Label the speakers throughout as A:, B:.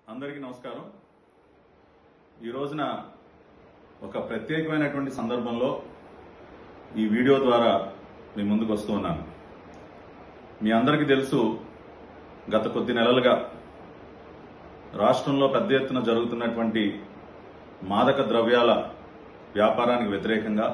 A: అందరికీ నమస్కారం ఈ రోజున ఒక ప్రత్యేకమైనటువంటి సందర్భంలో ఈ వీడియో ద్వారా మీ ముందుకు వస్తూ ఉన్నాను మీ అందరికీ తెలుసు గత కొద్ది నెలలుగా రాష్ట్రంలో పెద్ద ఎత్తున జరుగుతున్నటువంటి మాదక ద్రవ్యాల వ్యాపారానికి వ్యతిరేకంగా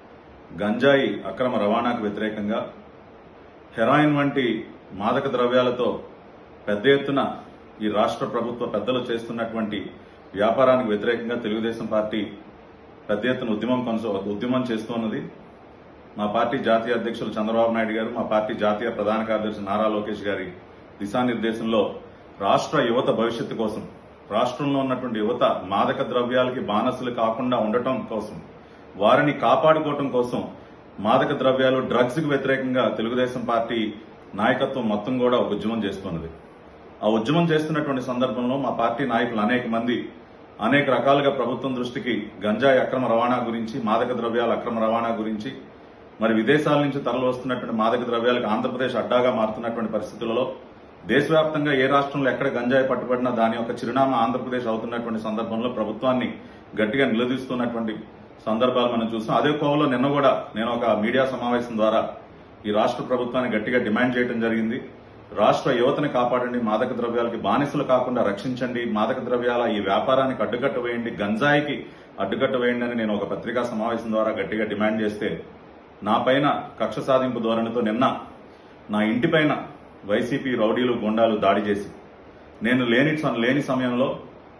A: గంజాయి అక్రమ రవాణాకు వ్యతిరేకంగా హెరాయిన్ వంటి మాదక ద్రవ్యాలతో పెద్ద ఎత్తున ఈ రాష్ట్ర ప్రభుత్వ పెద్దలు చేస్తున్నటువంటి వ్యాపారానికి వ్యతిరేకంగా తెలుగుదేశం పార్టీ పెద్ద ఎత్తున ఉద్యమం కొనసా ఉద్యమం చేస్తున్నది మా పార్టీ జాతీయ అధ్యక్షులు చంద్రబాబు నాయుడు గారు మా పార్టీ జాతీయ ప్రధాన కార్యదర్శి నారా లోకేష్ గారి దిశానిర్దేశంలో రాష్ట్ర యువత భవిష్యత్తు కోసం రాష్ట్రంలో ఉన్నటువంటి యువత మాదక ద్రవ్యాలకి బానసులు కాకుండా ఉండటం కోసం వారిని కాపాడుకోవటం కోసం మాదక ద్రవ్యాలు డ్రగ్స్ కు వ్యతిరేకంగా తెలుగుదేశం పార్టీ నాయకత్వం మొత్తం కూడా ఒక ఉద్యమం చేస్తున్నది ఆ ఉద్యమం చేస్తున్నటువంటి సందర్భంలో మా పార్టీ నాయకులు అనేక మంది అనేక రకాలుగా ప్రభుత్వం దృష్టికి గంజాయి అక్రమ రవాణా గురించి మాదక ద్రవ్యాల అక్రమ రవాణా గురించి మరి విదేశాల నుంచి తరలి వస్తున్నటువంటి మాదక ద్రవ్యాలకు ఆంధ్రప్రదేశ్ అడ్డాగా మారుతున్నటువంటి పరిస్థితులలో దేశవ్యాప్తంగా ఏ రాష్ట్రంలో ఎక్కడ గంజాయి పట్టుబడినా దాని యొక్క చిరునామా ఆంధ్రప్రదేశ్ అవుతున్నటువంటి సందర్భంలో ప్రభుత్వాన్ని గట్టిగా నిలదీస్తున్నటువంటి సందర్భాలు మనం చూసాం అదే కోవలో నిన్న కూడా నేను ఒక మీడియా సమావేశం ద్వారా ఈ రాష్ట్ర ప్రభుత్వాన్ని గట్టిగా డిమాండ్ చేయడం జరిగింది రాష్ట్ర యువతని కాపాడండి మాదక ద్రవ్యాలకి బానిసలు కాకుండా రక్షించండి మాదక ద్రవ్యాల ఈ వ్యాపారానికి అడ్డుకట్ట వేయండి గంజాయికి అడ్డుకట్ట వేయండి అని నేను ఒక పత్రికా సమావేశం ద్వారా గట్టిగా డిమాండ్ చేస్తే నా పైన కక్ష సాధింపు ధోరణితో నిన్న నా ఇంటి పైన వైసీపీ రౌడీలు గుండాలు దాడి చేసి నేను లేని లేని సమయంలో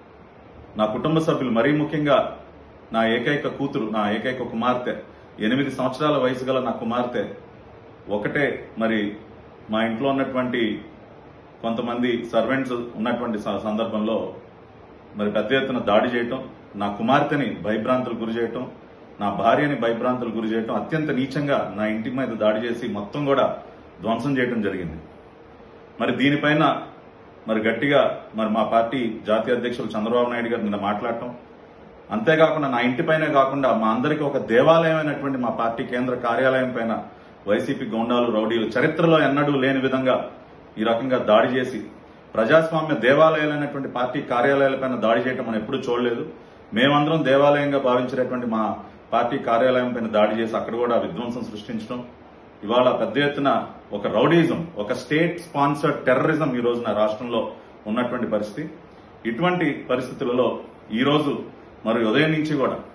A: నా కుటుంబ సభ్యులు మరీ ముఖ్యంగా నా ఏకైక కూతురు నా ఏకైక కుమార్తె ఎనిమిది సంవత్సరాల వయసు గల నా కుమార్తె ఒకటే మరి మా ఇంట్లో ఉన్నటువంటి కొంతమంది సర్వెంట్స్ ఉన్నటువంటి స- సందర్భంలో మరి పెద్ద ఎత్తున దాడి చేయటం నా కుమార్తెని భయభ్రాంతులు గురి చేయటం నా భార్యని భయభ్రాంతులు గురి చేయటం అత్యంత నీచంగా నా ఇంటి మీద దాడి చేసి మొత్తం కూడా ధ్వంసం చేయటం జరిగింది మరి దీనిపైన మరి గట్టిగా మరి మా పార్టీ జాతీయ అధ్యక్షులు చంద్రబాబు నాయుడు గారు నిన్న మాట్లాడటం అంతేకాకుండా నా ఇంటిపైనే కాకుండా మా అందరికీ ఒక దేవాలయమైనటువంటి మా పార్టీ కేంద్ర కార్యాలయం పైన వైసీపీ గోండాలు రౌడీలు చరిత్రలో ఎన్నడూ లేని విధంగా ఈ రకంగా దాడి చేసి ప్రజాస్వామ్య దేవాలయాలైనటువంటి పార్టీ కార్యాలయాలపైన దాడి చేయటం మనం ఎప్పుడూ చూడలేదు మేమందరం దేవాలయంగా భావించినటువంటి మా పార్టీ కార్యాలయం పైన దాడి చేసి అక్కడ కూడా విధ్వంసం సృష్టించడం ఇవాళ పెద్ద ఎత్తున ఒక రౌడీజం ఒక స్టేట్ స్పాన్సర్డ్ టెర్రరిజం ఈ రోజున రాష్ట్రంలో ఉన్నటువంటి పరిస్థితి ఇటువంటి పరిస్థితులలో ఈ రోజు మరి ఉదయం నుంచి కూడా